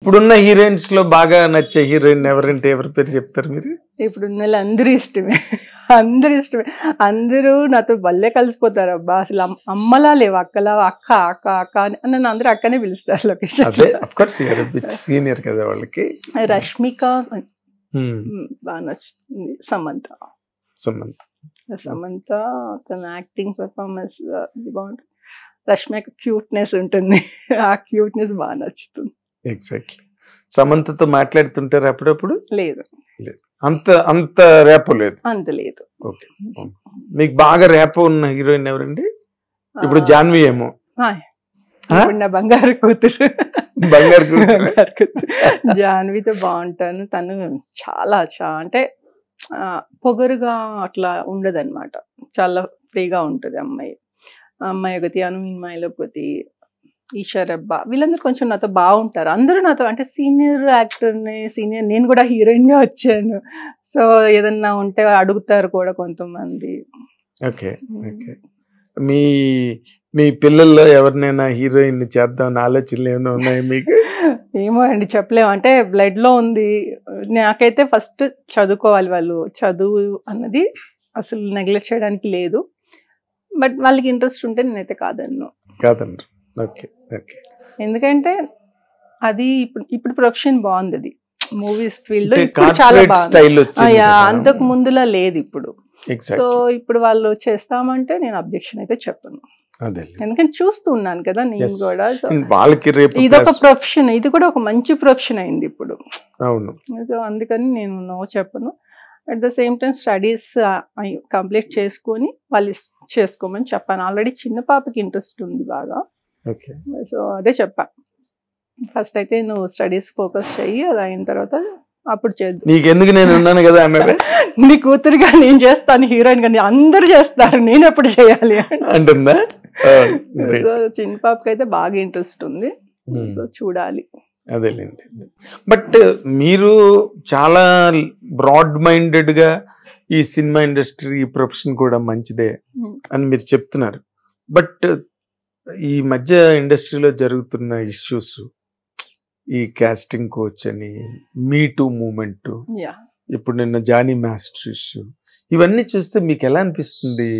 ఇప్పుడున్న హీరోయిన్స్ లో బాగా నచ్చే హీరోయిన్ ఎవరంటే ఎవరి పేరు చెప్తారు మీరు ఇప్పుడు ఉన్న వాళ్ళు అందరూ ఇష్టమే అందరూ ఇష్టమే అందరూ నాతో భలే కలిసిపోతారు అబ్బా అసలు అమ్- అమ్మలా లేవు అక్కలా అక్క అక్క అక్క అని నన్ను అందరూ అక్కనే పిలుస్తారు అదే లొకేషన్ అఫ్ కోర్స్ సీనియర్ కదా వాళ్ళకి రష్మిక Hmm. ఉమ్, బాగా నచ్చుతుంది సమంత సంబంధం సమంత తన యాక్టింగ్ పెర్ఫార్మెన్స్ బాగుంటుంది రష్మిక క్యూట్నెస్ ఉంటుంది ఆ క్యూట్నెస్ బాగా నచ్చుతుంది ఎగ్జాక్ట్లీ సమంతతో మాట్లాడుతుంటారు అప్పుడప్పుడు లేదు అంత అంత రేపో లేదు అంత లేదు మీకు బాగా రేపో ఉన్న హీరోయిన్ ఎవరండి ఇప్పుడు జాన్వి ఏమో ఆ, ఇప్పుడు నా బంగారు కూతురు బంగారు కూతురు. బంగారు కూతురు. జాన్వితో బాగుంటాను తను చాలా చా అంటే ఆ, పొగరుగా అట్లా ఉండదన్నమాట చాలా ఫ్రీగా ఉంటుంది అమ్మాయి ఆ అమ్మాయి ఒకటి అనుమిన్మాయిలో ఒకటి ఈశ్వరబ్బ వీళ్ళందరూ కొంచెం నాతో బాగుంటారు అందరూ నాతో అంటే సీనియర్ యాక్టర్ని సీనియర్ నేను కూడా హీరోయిన్ గా వచ్చాను సో ఏదన్నా ఉంటే అడుగుతారు కూడా కొంతమంది ఓకే ఓకే మీ మీ పిల్లల్లో ఎవరినైనా హీరోయిన్ చేద్దామని ఆలోచనలు ఏమైనా ఉన్నాయి మీకు ఏమో అండి చెప్పలేము అంటే బ్లడ్ లో ఉంది నాకైతే ఫస్ట్ చదువుకోవాలి వాళ్ళు చదువు అన్నది అసలు నెగ్లెక్ట్ చేయడానికి లేదు బట్ వాళ్ళకి ఇంట్రెస్ట్ ఉంటే నేనైతే కాదన్ను కాదండి ఓకే ఓకే ఎందుకంటే అది ఇప్పుడు ఇప్పుడు ప్రొఫెషన్ బాగుంది అది మూవీస్ ఫీల్డ్ అంటే ఇప్పుడు చాలా కార్పొరేట్ బాగుంది స్టైల్ ఆ, వచ్చింది యా, అంతకు ముందులా లేదు ఇప్పుడు సో ఎగ్జాక్ట్ ఇప్పుడు వాళ్ళు చేస్తామంటే నేను అబ్జెక్షన్ అయితే చెప్పను అదే ఎందుకంటే చూస్తూ ఉన్నాను కదా నేను Yes. కూడా So, వాళ్ళకి రేపు ఇది ఒక plus- ప్రొఫెషన్ ఇది కూడా ఒక మంచి ప్రొఫెషన్ అయింది ఇప్పుడు అవును సో అందుకని నేను నో చెప్పను at the same time studies complete చేసుకొని వాళ్ళు ఇస్- చేసుకోమని చెప్పాను ఆల్రెడీ చిన్న పాపకి ఇంట్రెస్ట్ ఉంది బాగా ఓకే సో అదే చెప్పా ఫస్ట్ అయితే నువ్వు స్టడీస్ ఫోకస్ చెయ్యి అది అయిన తర్వాత అప్పుడు చేద్దాం నీకెందుకు నేను ఉన్నాను కదా ఆమె నీ కూతురుగా నేను చేస్తాను హీరోయిన్ కానీ అందరు చేస్తారు నేను ఎప్పుడు చేయాలి అంటుందా Oh, great. సో చిన్న పాపకి అయితే బాగా ఇంట్రెస్ట్ ఉంది Hmm. సో చూడాలి అదేలేండి బట్ మీరు చాలా బ్రాడ్ మైండెడ్ గా ఈ సినిమా ఇండస్ట్రీ ఈ ప్రొఫెషన్ కూడా మంచిదే Hmm. అని మీరు చెప్తున్నారు బట్ ఈ మధ్య ఇండస్ట్రీలో జరుగుతున్న ఇష్యూస్ ఈ కాస్టింగ్ కోచ్ అని మీ టూ మూమెంట్ యా ఇప్పుడు నిన్న జానీ మాస్టర్ ఇష్యూ ఇవన్నీ చూస్తే మీకు ఎలా అనిపిస్తుంది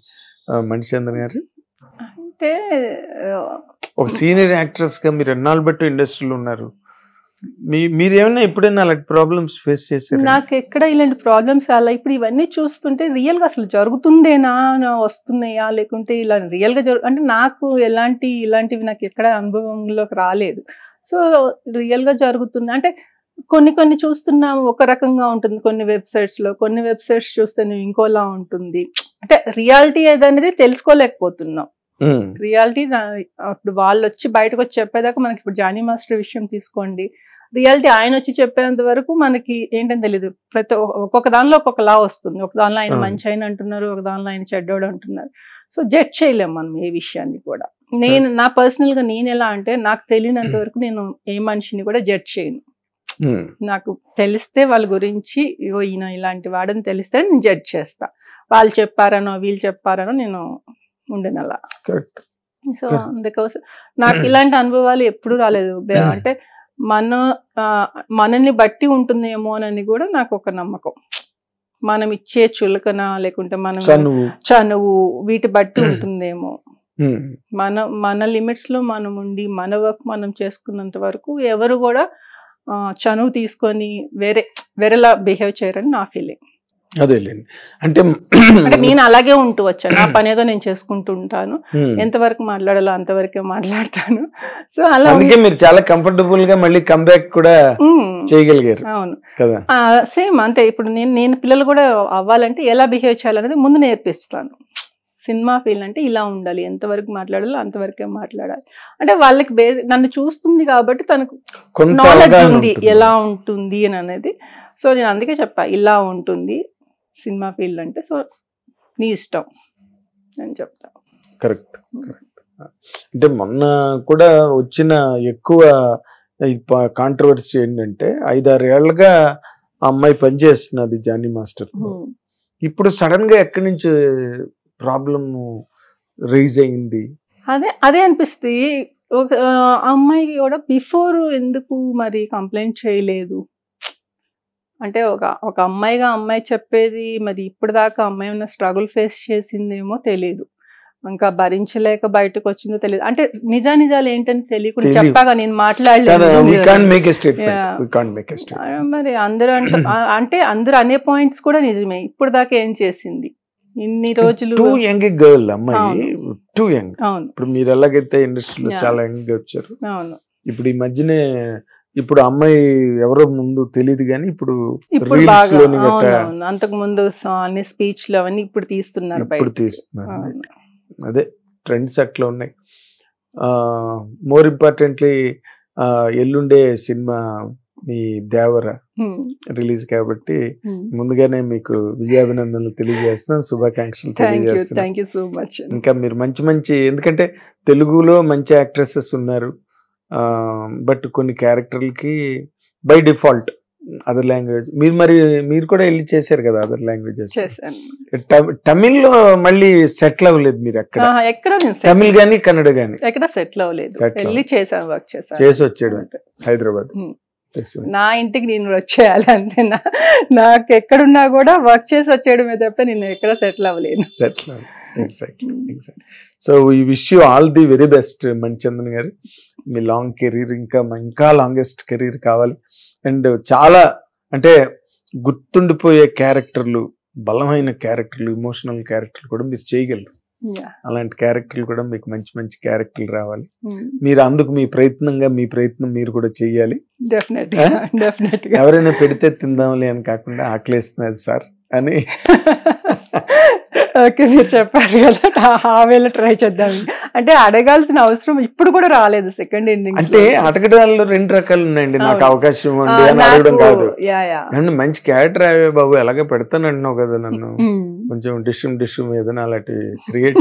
ఆ, మణిచంద్ర గారు అంటే ఆ, ఒక సీనియర్ యాక్ట్రెస్ గా మీరు ఎన్నాళ్ళు బట్టి ఇండస్ట్రీలో ఉన్నారు మీ మీరు ఏమైనా ఎప్పుడైనా అలాంటి ప్రాబ్లమ్స్ ఫేస్ చేశారు నాకు ఎక్కడ ఇలాంటి ప్రాబ్లమ్స్ అలా ఇప్పుడు ఇవన్నీ చూస్తుంటే రియల్ గా అసలు జరుగుతుందేనా నా వస్తున్నాయా లేకుంటే ఇలా రియల్ గా జరుగు అంటే నాకు ఎలాంటి ఇలాంటివి నాకు ఎక్కడ అనుభవంలోకి రాలేదు సో రియల్ గా జరుగుతుంది అంటే కొన్ని కొన్ని చూస్తున్నాం ఒక రకంగా ఉంటుంది కొన్ని వెబ్సైట్స్ లో కొన్ని వెబ్సైట్స్ చూస్తే నువ్వు ఇంకోలా ఉంటుంది అంటే రియాలిటీ ఏదనేది తెలుసుకోలేకపోతున్నాం రియాలిటీ అప్పుడు వాళ్ళు వచ్చి బయటకు వచ్చి చెప్పేదాకా మనకి ఇప్పుడు జానీ మాస్టర్ విషయం తీసుకోండి రియాలిటీ ఆయన వచ్చి చెప్పేంత వరకు మనకి ఏంటని తెలియదు ప్రతి ఒ- ఒక్కొక్క దానిలో ఒక్కొక్క లా వస్తుంది ఒక దానిలో ఆయన అవును. మంచి ఆయన అంటున్నారు ఒక దానిలో ఆయన చెడ్డోడు అంటున్నారు సో జడ్జ్ చేయలేం మనం ఏ విషయాన్ని కూడా నేను నా పర్సనల్ గా నేను ఎలా అంటే నాకు తెలియనంత వరకు నేను ఏ మనిషిని కూడా జడ్జ్ చేయను నాకు తెలిస్తే వాళ్ళ గురించి ఇగో ఈయన ఇలాంటి వాడని తెలిస్తే నేను జడ్జ్ చేస్తా వాళ్ళు చెప్పారనో వీళ్ళు చెప్పారనో నేను ఉండను అలా కరెక్ట్ సో Correct. అందుకోసం నాకు ఇలాంటి అనుభవాలు ఎప్పుడు రాలేదు బే- అంటే మన ఆ, మనల్ని బట్టి ఉంటుందేమో అని కూడా నాకు ఒక namaకం మనం ఇచ్చే చులకన లేకుంటే మనం చనువు చనువు వీటి బట్టి ఉంటుందేమో ఉమ్, మన మన లిమిట్స్ లో మనం ఉండి మన వర్క్ మనం చేసుకున్నంత వరకు ఎవరు కూడా ఆ, చనువు తీసుకొని వేరే వేరేలా బిహేవ్ చేయరని నా ఫీలింగ్ అదేలేండి అంటే అంటే నేను అలాగే ఉంటూ వచ్చాను నా పని ఏదో నేను చేసుకుంటూ ఉంటాను ఉమ్, ఎంతవరకు మాట్లాడాలో అంతవరకే మాట్లాడతాను సో అలా అందుకే మీరు చాలా కంఫర్టబుల్ గా మళ్ళీ కంబ్యాక్ కూడా ఉమ్, చేయగలిగారు అవును కదా సేమ్ అంతే ఇప్పుడు నేను నేను పిల్లలు కూడా అవ్వాలంటే ఎలా బిహేవ్ చేయాలనేది ముందు నేర్పిస్తాను సినిమా ఫీల్ అంటే ఇలా ఉండాలి ఎంతవరకు మాట్లాడాలో అంతవరకే మాట్లాడాలి అంటే వాళ్ళకి బే నన్ను చూస్తుంది కాబట్టి తనకు కొంత నాలెడ్జ్ అవగాహన ఉంది ఉంటుంది. ఎలా ఉంటుంది అని అనేది సో నేను అందుకే చెప్పా ఇలా ఉంటుంది సినిమా ఫీల్డ్ అంటే సో నీ ఇష్టం అని చెప్తా కరెక్ట్ కరెక్ట్ అంటే మొన్న కూడా వచ్చిన ఎక్కువ కాంట్రవర్సీ ఏంటంటే ఐదారు ఏళ్ళగా ఆ అమ్మాయి పనిచేస్తున్నది జానీ మాస్టర్ హ్మ్. ఇప్పుడు సడన్ గా ఎక్కడి నుంచి ప్రాబ్లం రైజ్ అయింది అదే అదే అనిపిస్తుంది ఒక ఆ, అమ్మాయికి కూడా బిఫోర్ ఎందుకు మరి కంప్లైంట్ చేయలేదు అంటే ఒక ఒక అమ్మాయిగా అమ్మాయి చెప్పేది మరి ఇప్పటిదాకా అమ్మాయి ఉన్న స్ట్రగుల్ ఫేస్ చేసిందేమో తెలియదు ఇంకా భరించలేక బయటకు వచ్చిందో తెలియదు అంటే నిజా నిజాలు ఏంటని తెలియకుండా తెలీదు. చెప్పాగా నేను వి కాన్ మాట్లాడలేదు make a statement Yeah. We can make a statement ఆ, మరి అందరూ అంటే ఆ- అంటే అందరూ అనే పాయింట్స్ కూడా నిజమే ఇప్పుడు దాకా ఏం చేసింది ఇన్ని రోజులు టూ యంగ్ గర్ల్ అమ్మాయి టూ యంగ్ అవును ఇప్పుడు మీరు ఎలాగైతే ఇండస్ట్రీలో Yeah. చాలా యంగ్ గా వచ్చారు అవును ఇప్పుడు ఈ మధ్యనే ఇప్పుడు అమ్మాయి ఎవరో ముందు తెలియదు కానీ ఇప్పుడు ఇప్పుడు రీల్స్ బాగా లోని గట్రా అవునవును అంతకు ముందు సా- అన్ని స్పీచ్ లు అవన్నీ ఇప్పుడు తీస్తున్నారు ఇప్పుడు బయట తీస్తున్నారు అదే ట్రెండ్స్ అట్లా ఉన్నాయి మోర్ ఇంపార్టెంట్లీ ఎల్లుండే సినిమా మీ దేవర రిలీజ్ కాబట్టి ముందుగానే మీకు విజయాభినందనలు తెలియజేస్తున్నాను శుభాకాంక్షలు థ్యాంక్ యూ తెలియజేస్తున్నాను థ్యాంక్ యూ సో మచ్ ఇంకా మీరు మంచి మంచి ఎందుకంటే తెలుగులో మంచి యాక్ట్రెసెస్ ఉన్నారు బట్ కొన్ని క్యారెక్టర్లకి బై డిఫాల్ట్ అదర్ లాంగ్వేజ్ మీరు మరి మీరు కూడా వెళ్ళి చేశారు కదా అదర్ లాంగ్వేజెస్ చేశాను తమిళ్లో మళ్ళీ సెటిల్ అవ్వలేదు మీరు ఎక్కడ ఆహా, ఎక్కడ నేను set- తమిళ్ గానీ కన్నడ గానీ ఎక్కడ సెటిల్ అవ్వలేదు Settle వెళ్ళి చేశాను వర్క్ చేశాను చేసి వచ్చాడు హైదరాబాద్ Hmm. తెలిసింది. నా ఇంటికి నేను వచ్చేయాలి అంతే నా నాకు ఎక్కడున్నా కూడా వర్క్ చేసి వచ్చేయడమే తప్ప నేను ఎక్కడ సెటిల్ అవ్వలేను సెటిల్ ఎగ్జాక్ట్లీ ఎగ్జాక్ట్ సో ఈ wish you all the very best Manichandan garu మీ లాంగ్ కెరీర్ ఇంకా ఇంకా లాంగెస్ట్ కెరీర్ కావాలి అండ్ చాలా అంటే గుర్తుండిపోయే క్యారెక్టర్లు బలమైన క్యారెక్టర్లు ఇమోషనల్ క్యారెక్టర్లు కూడా మీరు చేయగలరు Yeah. అలాంటి క్యారెక్టర్లు కూడా మీకు మంచి మంచి క్యారెక్టర్లు రావాలి Hmm. మీరు అందుకు మీ ప్రయత్నంగా మీ ప్రయత్నం మీరు కూడా చెయ్యాలి డెఫినెట్ గా డెఫినెట్ గా ఎవరైనా పెడితే తిందాంలే అని కాకుండా ఆకలేస్తున్నది సార్ అని ఓకే మీరు చెప్పారు కదా ఆ వేళ ట్రై చేద్దాం అంటే అడగాల్సిన అవసరం ఇప్పుడు కూడా రాలేదు సెకండ్ ఎండింగ్ అంటే అటకడాల్లో రెండు రకాలు ఉన్నాయండి నాకు అవును. అవకాశం ఇవ్వండి అని అడగడం కాదు యా యా నన్ను మంచి క్యారెక్టర్ అవే బాబు ఎలాగే పెడతాను అంటున్నావు కదా నన్ను కొంచెం డిష్యూమ్ డిష్యూమ్ ఏదైనా అలాంటి క్రియేట్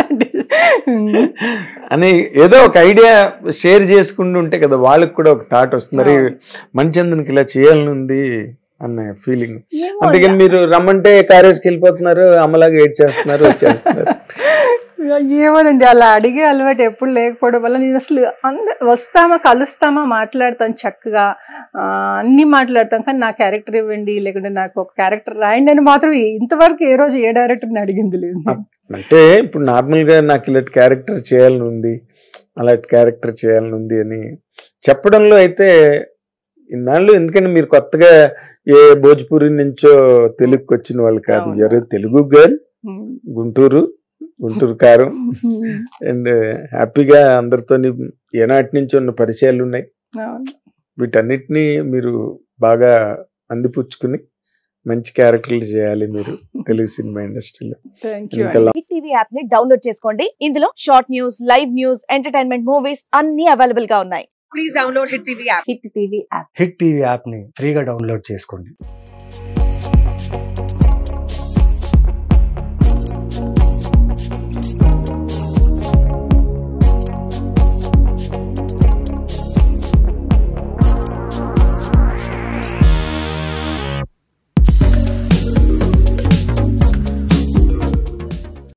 అని ఏదో ఒక ఐడియా షేర్ చేసుకుంటూ ఉంటే కదా వాళ్ళకి కూడా ఒక థాట్ వస్తుంది మరి మంచి ఇలా చేయాలని ఉంది అన్న ఫీలింగ్ అందుకని మీరు రమ్మంటే కారేజ్కి వెళ్ళిపోతున్నారు అమ్మలాగా ఏడ్ చేస్తున్నారు వచ్చేస్తున్నారు ఏమోనండి అలా అడిగే అలవాటు ఎప్పుడు లేకపోవడం వల్ల నేను అసలు అంద వస్తామా కలుస్తామా మాట్లాడతాను చక్కగా ఆ, అన్ని మాట్లాడతాం కానీ నా క్యారెక్టర్ ఇవ్వండి లేకుంటే నాకు ఒక క్యారెక్టర్ రాయండి అని మాత్రం ఇంతవరకు ఏ రోజు ఏ డైరెక్టర్ని అడిగింది లేదు అంటే ఇప్పుడు నార్మల్ గా నాకు ఇలాంటి క్యారెక్టర్ చేయాలని ఉంది అలాంటి క్యారెక్టర్ చేయాలని ఉంది అని చెప్పడంలో అయితే ఇన్నాళ్ళు ఎందుకంటే మీరు కొత్తగా ఏ భోజ్పురి నుంచో తెలుగుకి వచ్చిన వాళ్ళు కాదు అవును. ఎవరు తెలుగు గర్ల్ గుంటూరు గుంటూరు కారం అండ్ హ్యాపీగా అందరితో ఏనాటి నుంచి ఉన్న పరిచయాలు ఉన్నాయి అవును. వీటన్నిటిని మీరు బాగా అందిపుచ్చుకుని మంచి క్యారెక్టర్లు చేయాలి మీరు తెలుగు సినిమా ఇండస్ట్రీలో థ్యాంక్ యూ ఇంకా హిట్ టీవీ యాప్ ని డౌన్లోడ్ చేసుకోండి ఇందులో short news live news entertainment movies అన్ని అవైలబుల్ గా ఉన్నాయి please download Hit TV app. Hit TV app Hit TV యాప్ని ఫ్రీగా డౌన్లోడ్ చేసుకోండి